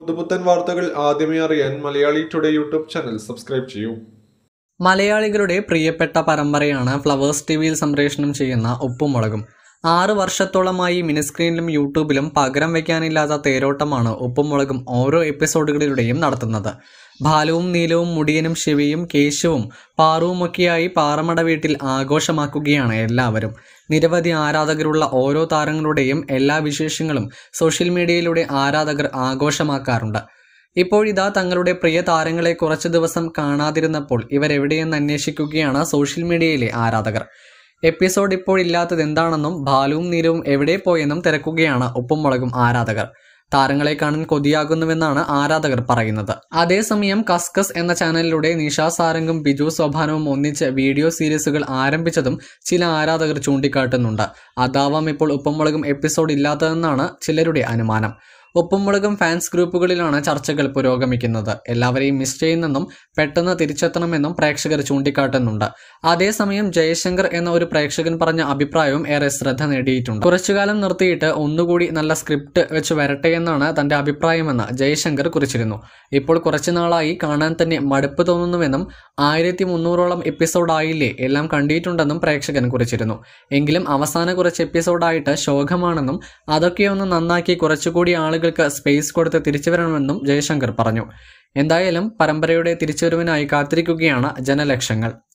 പുതുപുത്തൻ വാർത്തകൾ ആദ്യമേ അറിയാൻ Malayali today YouTube channel subscribe ചെയ്യൂ മലയാളികളുടെ പ്രിയപ്പെട്ട പരമ്പരയാണ് ഫ്ലവേഴ്സ് ടി വിയിൽ സംപ്രേഷണം ചെയ്യുന്ന ഉപ്പും മുളകും ആറ് വർഷത്തോളമായി മിനിസ്ക്രീനിലും യൂട്യൂബിലും പകരം വയ്ക്കാനില്ലാത്ത തേരോട്ടമാണ് ഉപ്പും മുളകും ഓരോ എപ്പിസോഡുകളിലൂടെയും നടത്തുന്നത് ബാലുവും നീലവും മുടിയനും ശിവയും കേശവും പാറുവുമൊക്കെയായി പാറമട വീട്ടിൽ ആഘോഷമാക്കുകയാണ് എല്ലാവരും നിരവധി ആരാധകരുള്ള ഓരോ താരങ്ങളുടെയും എല്ലാ വിശേഷങ്ങളും സോഷ്യൽ മീഡിയയിലൂടെ ആരാധകർ ആഘോഷമാക്കാറുണ്ട് ഇപ്പോഴിതാ തങ്ങളുടെ പ്രിയ താരങ്ങളെ കുറച്ചു ദിവസം കാണാതിരുന്നപ്പോൾ ഇവരെവിടെയെന്ന് അന്വേഷിക്കുകയാണ് സോഷ്യൽ മീഡിയയിലെ ആരാധകർ എപ്പിസോഡ് ഇപ്പോൾ ഇല്ലാത്തത് എന്താണെന്നും ബാലുവും നീലവും എവിടെ പോയെന്നും തിരക്കുകയാണ് ഉപ്പും മുളകും ആരാധകർ താരങ്ങളെ കാണാൻ കൊതിയാകുന്നുവെന്നാണ് ആരാധകർ പറയുന്നത് അതേസമയം കസ്കസ് എന്ന ചാനലിലൂടെ നിഷാ സാരംഗും ബിജു സോഭാനവും ഒന്നിച്ച് വീഡിയോ സീരീസുകൾ ആരംഭിച്ചതും ചില ആരാധകർ ചൂണ്ടിക്കാട്ടുന്നുണ്ട് അതാവാം ഇപ്പോൾ ഉപ്പും മുളകും എപ്പിസോഡ് ഇല്ലാത്തതെന്നാണ് ചിലരുടെ അനുമാനം ഉപ്പും മുളകും ഫാൻസ് ഗ്രൂപ്പുകളിലാണ് ചർച്ചകൾ പുരോഗമിക്കുന്നത് എല്ലാവരെയും മിസ് ചെയ്യുന്നെന്നും പെട്ടെന്ന് തിരിച്ചെത്തണമെന്നും പ്രേക്ഷകർ ചൂണ്ടിക്കാട്ടുന്നുണ്ട് അതേസമയം ജയശങ്കർ എന്ന ഒരു പ്രേക്ഷകൻ പറഞ്ഞ അഭിപ്രായവും ഏറെ ശ്രദ്ധ നേടിയിട്ടുണ്ട് കുറച്ചുകാലം നിർത്തിയിട്ട് ഒന്നുകൂടി നല്ല സ്ക്രിപ്റ്റ് വെച്ച് വരട്ടെ എന്നാണ് തന്റെ അഭിപ്രായമെന്ന് ജയശങ്കർ കുറിച്ചിരുന്നു ഇപ്പോൾ കുറച്ചു നാളായി കാണാൻ തന്നെ മടുപ്പ് തോന്നുന്നുവെന്നും ആയിരത്തി മുന്നൂറോളം എപ്പിസോഡ് ആയില്ലേ എല്ലാം കണ്ടിട്ടുണ്ടെന്നും പ്രേക്ഷകൻ കുറിച്ചിരുന്നു എങ്കിലും അവസാന കുറച്ച് എപ്പിസോഡായിട്ട് ശോകമാണെന്നും അതൊക്കെ ഒന്ന് നന്നാക്കി കുറച്ചുകൂടി ആളുകൾക്ക് സ്പേസ് കൊടുത്ത് തിരിച്ചു വരണമെന്നും ജയശങ്കർ പറഞ്ഞു എന്തായാലും പരമ്പരയുടെ തിരിച്ചുവരവിനായി കാത്തിരിക്കുകയാണ് ജനലക്ഷങ്ങൾ